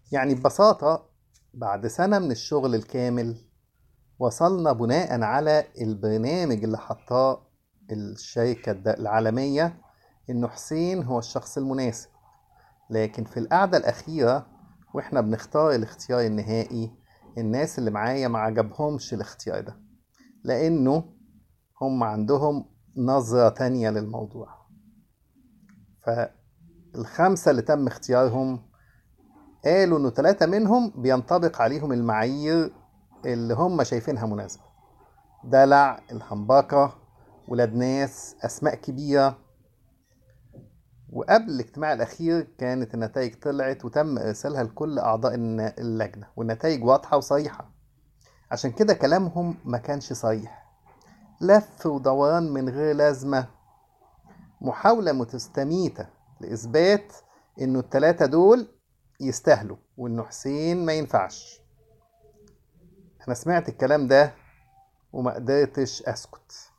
يعني ببساطة بعد سنة من الشغل الكامل وصلنا بناء على البرنامج اللي حطاه الشركة الد- العالمية إنه حسين هو الشخص المناسب لكن في القعدة الأخيرة وإحنا بنختار الاختيار النهائي الناس اللي معايا ما عجبهمش الاختيار ده لأنه هم عندهم نظرة تانية للموضوع فالخمسة اللي تم اختيارهم قالوا إنه ثلاثة منهم بينطبق عليهم المعايير اللي هم شايفينها مناسبة دلع الهمباكة ولاد ناس أسماء كبيرة وقبل الاجتماع الأخير كانت النتائج طلعت وتم إرسالها لكل أعضاء الن- اللجنة والنتائج واضحة وصريحة عشان كده كلامهم ما كانش صريح لف ودوران من غير لازمة محاولة متستميتة لإثبات إنه التلاتة دول يستاهلوا وإنه حسين ما ينفعش أنا سمعت الكلام ده وما قدرتش أسكت